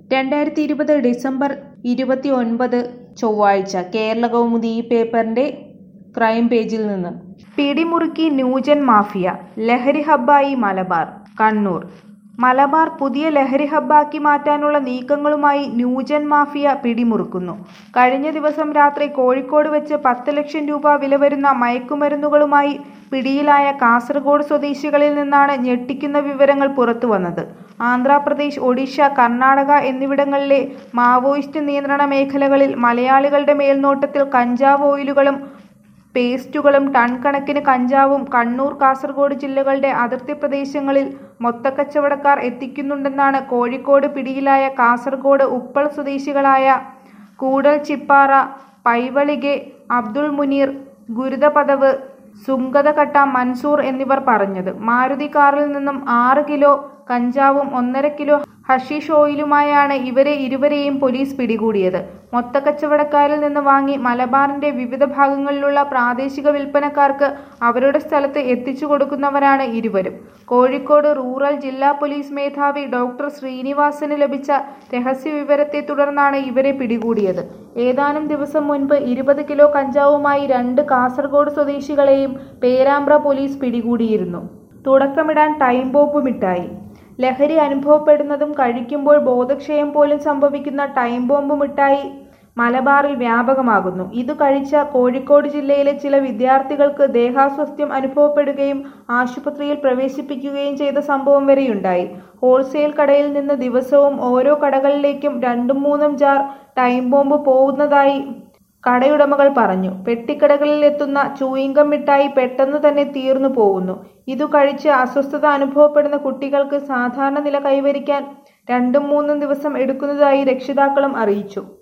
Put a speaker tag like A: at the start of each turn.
A: രണ്ടായിരത്തി ഇരുപത് ഡിസംബർ ഇരുപത്തി ഒൻപത് ചൊവ്വാഴ്ച കേരള കൗമുദി ഈ പേപ്പറിന്റെ ക്രൈം പേജിൽ നിന്ന് പിടിമുറുക്കി ന്യൂജൻ മാഫിയ ലഹരി ഹബ്ബായി മലബാർ കണ്ണൂർ മലബാർ പുതിയ ലഹരി ഹബ്ബാക്കി മാറ്റാനുള്ള നീക്കങ്ങളുമായി ന്യൂജൻ മാഫിയ പിടിമുറുക്കുന്നു കഴിഞ്ഞ ദിവസം രാത്രി കോഴിക്കോട് വെച്ച് പത്ത് ലക്ഷം രൂപ വില വരുന്ന മയക്കുമരുന്നുകളുമായി പിടിയിലായ കാസർഗോഡ് സ്വദേശികളിൽ നിന്നാണ് ഞെട്ടിക്കുന്ന വിവരങ്ങൾ പുറത്തുവന്നത് ആന്ധ്രാപ്രദേശ് ഒഡീഷ കർണാടക എന്നിവിടങ്ങളിലെ മാവോയിസ്റ്റ് നിയന്ത്രണ മേഖലകളിൽ മലയാളികളുടെ മേൽനോട്ടത്തിൽ കഞ്ചാവ് ഓയിലുകളും പേസ്റ്റുകളും ടൺ കണക്കിന് കഞ്ചാവും കണ്ണൂർ കാസർഗോഡ് ജില്ലകളുടെ അതിർത്തി പ്രദേശങ്ങളിൽ മൊത്തക്കച്ചവടക്കാർ എത്തിക്കുന്നുണ്ടെന്നാണ് കോഴിക്കോട് പിടിയിലായ കാസർഗോഡ് ഉപ്പൾ സ്വദേശികളായ കൂടൽ ചിപ്പാറ പൈവളികെ അബ്ദുൾ മുനീർ ഗുരുതപദവ് സുങ്കതകട്ട മൻസൂർ എന്നിവർ പറഞ്ഞത് മാരുതി കാറിൽ നിന്നും ആറ് കിലോ കഞ്ചാവും ഒന്നര കിലോ ഹഷീഷ് ഓയിലുമായാണ് ഇവരെ ഇരുവരെയും പോലീസ് പിടികൂടിയത് മൊത്തക്കച്ചവടക്കാരിൽ നിന്ന് വാങ്ങി മലബാറിന്റെ വിവിധ ഭാഗങ്ങളിലുള്ള പ്രാദേശിക വിൽപ്പനക്കാർക്ക് അവരുടെ സ്ഥലത്ത് എത്തിച്ചു കൊടുക്കുന്നവരാണ് ഇരുവരും കോഴിക്കോട് റൂറൽ ജില്ലാ പോലീസ് മേധാവി ഡോക്ടർ ശ്രീനിവാസന് ലഭിച്ച രഹസ്യവിവരത്തെ തുടർന്നാണ് ഇവരെ പിടികൂടിയത് ഏതാനും ദിവസം മുൻപ് ഇരുപത് കിലോ കഞ്ചാവുമായി രണ്ട് കാസർഗോഡ് സ്വദേശികളെയും പേരാമ്പ്ര പോലീസ് പിടികൂടിയിരുന്നു തുടക്കമിടാൻ ടൈം ബോംബ് മിഠായി ലഹരി അനുഭവപ്പെടുന്നതും കഴിക്കുമ്പോൾ ബോധക്ഷയം പോലും സംഭവിക്കുന്ന ടൈം ബോംബ് മിഠായി മലബാറിൽ വ്യാപകമാകുന്നു ഇത് കഴിച്ച കോഴിക്കോട് ജില്ലയിലെ ചില വിദ്യാർത്ഥികൾക്ക് ദേഹാസ്വസ്ഥ്യം അനുഭവപ്പെടുകയും ആശുപത്രിയിൽ പ്രവേശിപ്പിക്കുകയും ചെയ്ത സംഭവം വരെയുണ്ടായി ഹോൾസെയിൽ കടയിൽ നിന്ന് ദിവസവും ഓരോ കടകളിലേക്കും രണ്ടും മൂന്നും ജാർ ടൈം ബോംബ് പോകുന്നതായി കടയുടമകൾ പറഞ്ഞു പെട്ടിക്കടകളിൽ എത്തുന്ന ചൂയിങ്കം മിഠായി പെട്ടെന്ന് തന്നെ തീർന്നു പോകുന്നു ഇതു കഴിച്ച് അസ്വസ്ഥത അനുഭവപ്പെടുന്ന കുട്ടികൾക്ക് സാധാരണ നില കൈവരിക്കാൻ രണ്ടും മൂന്നും ദിവസം എടുക്കുന്നതായി രക്ഷിതാക്കളും അറിയിച്ചു